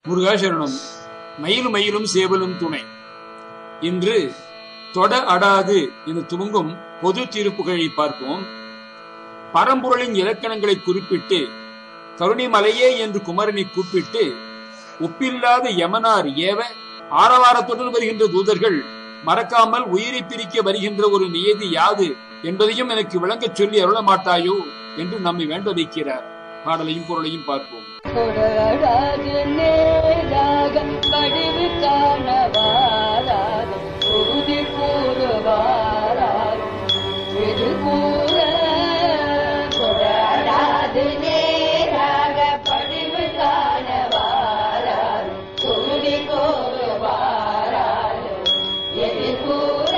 முருகாசரணம் மயிலும் மயிலும் சேவலும் துணை இன்று தொட அடாது என்று துவங்கும் பொது தீர்ப்புகளை பார்ப்போம் பரம்பொருளின் இலக்கணங்களை குறிப்பிட்டு கருணிமலையே என்று குமரனை கூப்பிட்டு ஒப்பில்லாத யமனார் ஏவ ஆரவாரத்துடன் வருகின்ற தூதர்கள் மறக்காமல் உயிரை பிரிக்க வருகின்ற ஒரு நியதி யாது என்பதையும் எனக்கு விளங்கச் சொல்லி அருள மாட்டாயோ என்று நம்மை வேண்ட வைக்கிறார் பாடலையும் பொருளையும் பார்ப்போம் தொடராது நேராக படிவு காணவாராக உறுதி கூறுவாராக இது கூற தொடராது நேராக படிவு காணவாராக உறுதி கூறுவாராக எது கூற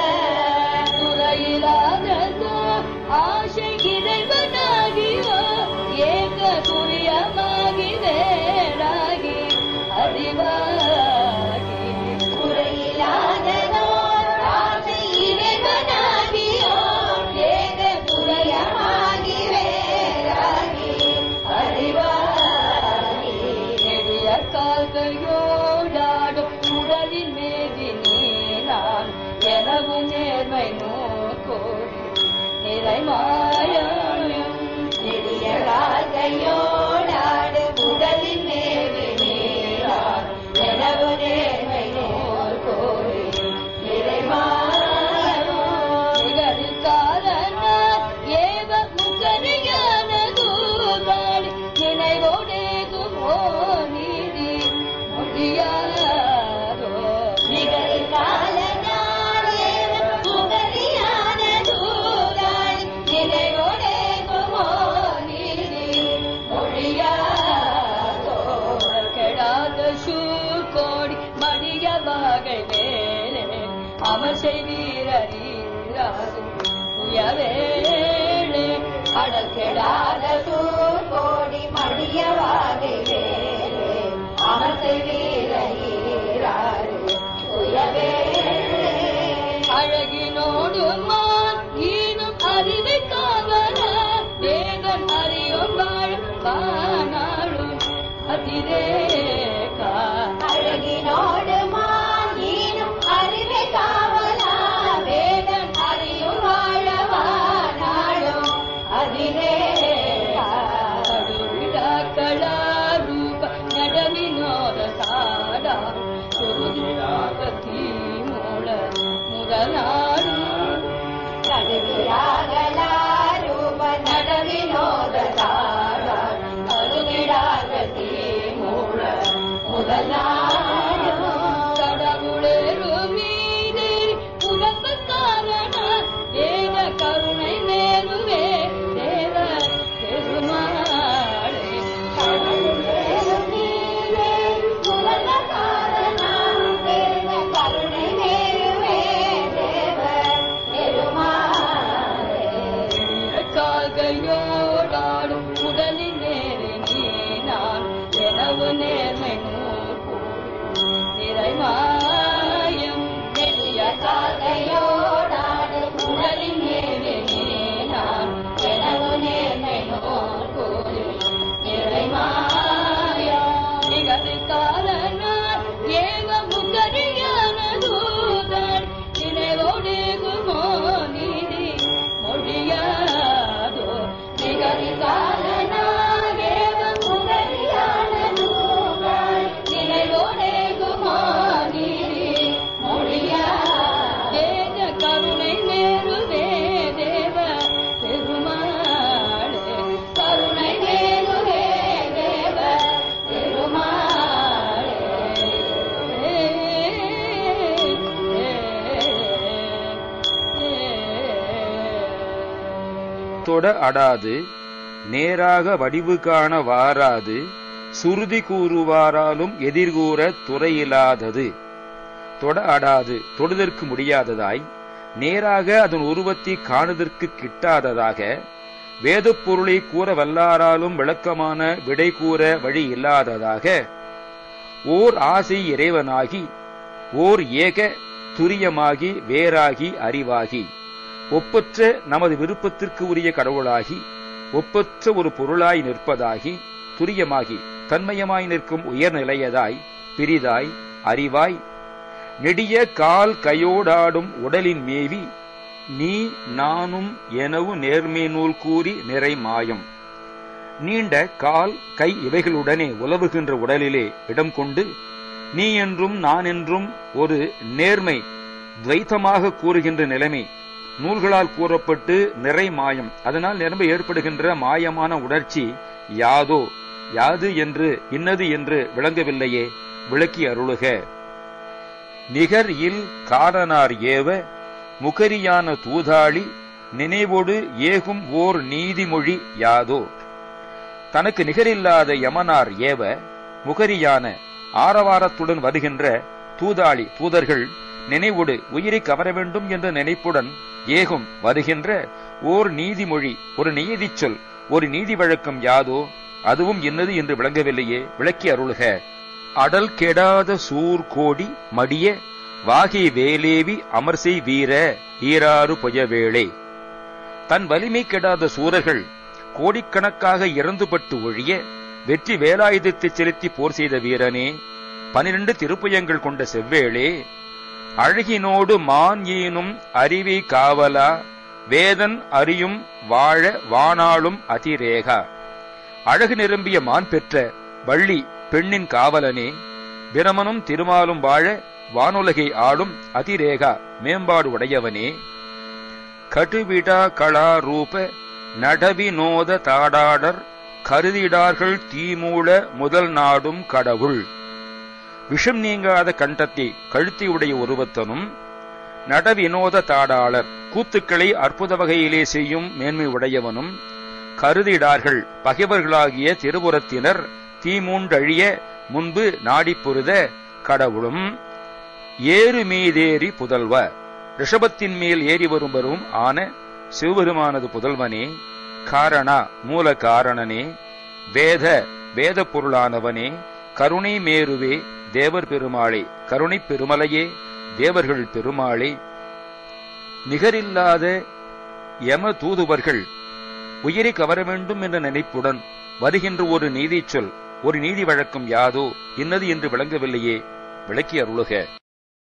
துறையிலாததோ ஆசை இறைவனாகியோ ஏக துரியமாகி வேறாகி அறிவாகி குறையிலாததோ ஆசை இறைவனாகியோ ஏக துரியமாகி வேறாகி அறிவாகி நெடிய கால்கையோடாடும் உடலின் மேவி நீ நான் எனவும் நேர்மை நோக்கோடி நிறைமாயம் நெடிய கால்கையோடாடு உடலின் மேவி நீ நான் எனவும் நேர்மை நோக்கோடி நிறைமாயம் நிகழில் காரணார் ஏவ முகரியான தூதாளி நினைவோடேதுமோ நீதி முடியாதோ நிகழில் காரணார் ஏவ முகரியான தூதாளி நினைவோடேதுமோ நீதி முடியாதோ கெடாத சூர் கோடி மடிய வகை வேலே அமர் செய்வீரீராது உயவேளே அடல் கெடாத சூர் கோடி மடிய வகை வேலே அமர் செய்வீரீராது உயவேளே அழகினோடு மான் ஈனும் அறிவை காவல தேவன் அறியும் வாழ் வானாளும் அதிரேகா அழகினோடு மான் ஈனும் அறிவை காவல வேதன் அறியும் வாழ வானாளும் அதிரேகா கடுவிழாக்களா ரூப நடமினோத சாடா சுருதிராகத்தி மூல முதலாடு கடுவிழாகலாரூப நடவினோத சாடா கடுவிழாகத்தி மூல முதலாடு கடவுளேரு மீது உகந்த காரண தேவ கருணை மேலுவே தேவ பெருமாளே கடவுளேரு மீது உகந்த காரண தேவ கருணை மேலுவே தேவ பெருமாளே கால்கையோடாடும் உடலின் நேரே நீ நான் எனவு நேர்மை நூறு நிறைமாயம் நெடிய கால்கையோடாடு உடலின் நேரே நீ நான் எனவு நேர்மை நூறு நிறைமாயம் நிகழ் காலனார் ஏவ முகரியான தூதர் நினைவோடு குமோ நீதி மொழியாதோ நிகழ் காலனார் ஏவ முகரியான தூதர் நினைவோடு குமோ நீதி மொழியா தேஜ கருணை மேருவே தேவ பெருமாளே கருணை மேருவே தேவ பெருமாளே தொட அடாது நேராக வடிவு காண வாராது சுருதி கூறுவாராலும் எதிர்கூற துறையிலாதது தொட அடாது தொடுதற்கு முடியாததாய் நேராக அதன் உருவத்தை காணுதற்கு கிட்டாததாக வேதப் பொருளை கூற வல்லாராலும் விளக்கமான விடை கூற வழி இல்லாததாக ஓர் ஆசை இறைவனாகி ஓர் ஏக துரியமாகி வேறாகி அறிவாகி ஒப்பற்ற நமது விருப்பத்திற்கு உரிய கடவுளாகி ஒப்பற்ற ஒரு பொருளாய் நிற்பதாகி துரியமாகி தன்மயமாய் நிற்கும் உயர்நிலையதாய் பிரிதாய் அறிவாய் நெடிய கால் கையோடாடும் உடலின் மேவி நீ நானும் எனவு நேர்மை நூல் கூறி நிறை மாயம் நீண்ட கால் கை இவைகளுடனே உலவுகின்ற உடலிலே இடம் கொண்டு நீ என்றும் நான் என்றும் ஒரு நேர்மை துவைத்தமாக கூறுகின்ற நிலைமை நூல்களால் கூறப்பட்டு நிறை மாயம் அதனால் நிரம்ப ஏற்படுகின்ற மாயமான உணர்ச்சி யாதோ யாது என்று இன்னது என்று விளங்கவில்லையே விளக்கி அருளுக நிகர் இல் காடனார் ஏவ முகரியான தூதாளி நினைவோடு ஏகும் ஓர் நீதிமொழி யாதோ தனக்கு நிகரில்லாத யமனார் ஏவ முகரியான ஆரவாரத்துடன் வருகின்ற தூதாளி தூதர்கள் நினைவோடு உயிரை கவர வேண்டும் என்ற நினைப்புடன் ஏகும் வருகின்ற ஓர் நீதிமொழி ஒரு நீதிச் சொல் ஒரு நீதி வழக்கம் யாதோ அதுவும் என்னது என்று விளங்கவில்லையே விளக்கி அருள்க அடல் கெடாத சூர் கோடி மடிய வாகை வேலேவி அமர்செய் வீர ஈராறு பொயவேளே தன் வலிமை கெடாத சூரர்கள் கோடிக்கணக்காக இறந்துபட்டு ஒழிய வெற்றி வேலாயுதத்தை செலுத்தி போர் செய்த வீரனே பனிரெண்டு திருப்புயங்கள் கொண்ட செவ்வேளே அழகினோடு மான் ஈனும் அறிவை காவலா வேதன் அறியும் வாழ வானாளும் அதிரேகா அழகு நிரம்பிய மான் பெற்ற வள்ளி பெண்ணின் காவலனே பிரமனும் திருமாலும் வாழ வானுலகை ஆளும் அதிரேகா மேம்பாடு உடையவனே கடுவிடா கலா ரூப நடவினோத தாடாடர் கருதிடார்கள் தீமூல முதல் நாடும் கடவுள் விஷம் நீங்காத கண்டத்தை கழுத்தியுடைய ஒருவத்தனும் நடவினோத தாடாளர் கூத்துக்களை அற்புத வகையிலே செய்யும் மேன்மை உடையவனும் கருதிடார்கள் பகைவர்களாகிய திருபுறத்தினர் தீமூண்டழிய முன்பு நாடிப்பொருத கடவுளும் ஏறு மீதேறி புதல்வ ரிஷபத்தின் மேல் ஏறி வரும்பரும் ஆன சிவபெருமானது புதல்வனே காரணா மூல காரணனே வேத வேத பொருளானவனே கருணை மேருவே தேவர் பெருமாளே கருணை பெருமலையே தேவர்கள் பெருமாளே நிகரில்லாத யம தூதுவர்கள் உயிரை கவர வேண்டும் என்ற நினைப்புடன் வருகின்ற ஒரு நீதிச் சொல் ஒரு நீதி வழக்கம் யாதோ இன்னது என்று விளங்கவில்லையே விளக்கி அருளுக